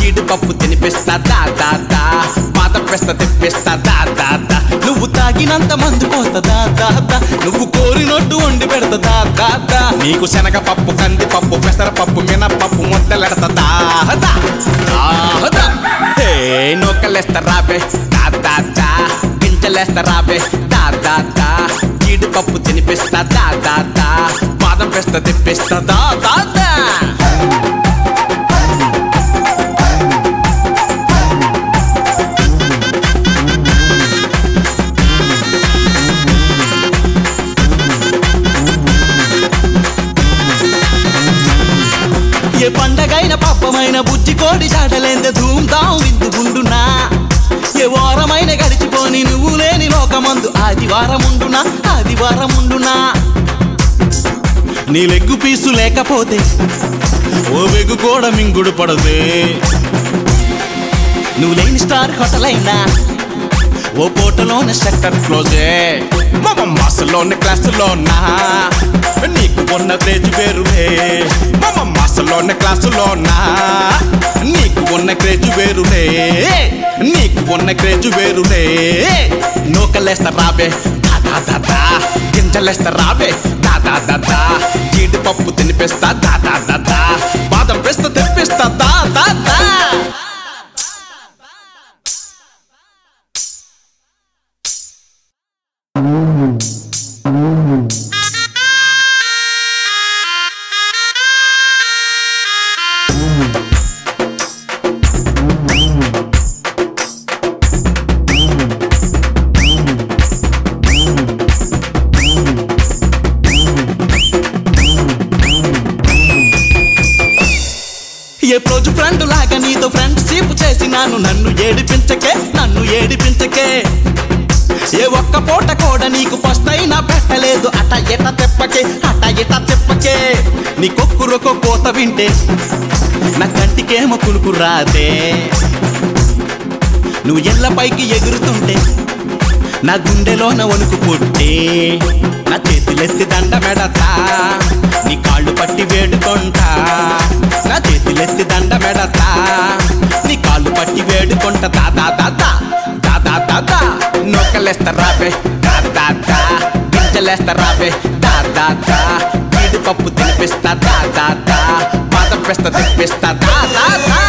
జీడిపప్పు తినిపిస్తా దా దా దా పాత పెస్త తెప్పిస్తా దా దా దా నువ్వు తాగినంత మందు పోతా దా దా దా నువ్వు కోరినట్టు వండి పెడతా దా దా దా నీకు శనగపప్పు కందిపప్పు పెసరపప్పు మినపప్పు ముద్దలెడతా దా దా దా దా హే నూకలేస్తా రాబే దా దా దా గింజలేస్తా రాబే దా దా దా జీడిపప్పు తినిపిస్తా దా దా దా బాదం పెస్త తెప్పిస్తా దా దా దా ఏ పండగైన పబ్బమైన బుజ్జి కోడి జాడలేందే ధూమ్ ధాం విందుగుండునా ఏ వారమైన గడిచిపోని నువ్వు లేని లోకమందు ఆదివారముండునా ఆదివారముండునా నీ లెగ్గు పీసు లేకపోతే ఓ వెగ్గు కూడా మింగుడు పడదే నువ్వు లేని స్టార్ హోటల్ అయినా ఓ పూటలోనే సెక్టర్ క్లోజే మమ మాసలోని క్లాసులోనా నీకు ఉన్న క్రేజ్ వేరులే మమ మాసలోని క్లాసులోనా నీకు ఉన్న క్రేజ్ వేరులే నీకు ఉన్న క్రేజ్ వేరులే నూకలేస్తా రాబే దాదా దాదా గింజలేస్తా రాబే దాదా దాదా జీడిపప్పు తినిపిస్తా దాదా దాదా బాదం పిస్త తెప్పిస్తా దాదా దా ఏ రోజు ఫ్రెండ్ లాగా నీతో ఫ్రెండ్షిప్ చేసినాను నన్ను ఏడిపించకే నన్ను ఏడిపించకే ఏ ఒక్క పూట కూడా నీకు పస్తైనా పెట్టలేదు అట ఎట తెప్పకే అట ఎట తెప్పకే నీ కొక్కురొక కోత వింటే నా కంటికేమో కునుకు రాదే నువ్వు ఎల్ల పైకి ఎగురుతుంటే నా గుండెలోన వణుకు పుట్టి నా చేతులెత్తి దండ మెడతా నీ కాళ్ళు పట్టి వేడుకొంటా నా చేతులెత్తి దండ మెడతా నీ కాళ్ళు పట్టి వేడుకొంట దాదా దాదా దాదా దాదా నూకలేస్తా రాబే దాదా దా గింజలేస్తా రాబే దాదా దా జీడిపప్పు తినిపిస్తా దాదా దా పాత పెస్త తిప్పిస్తా దాదా దా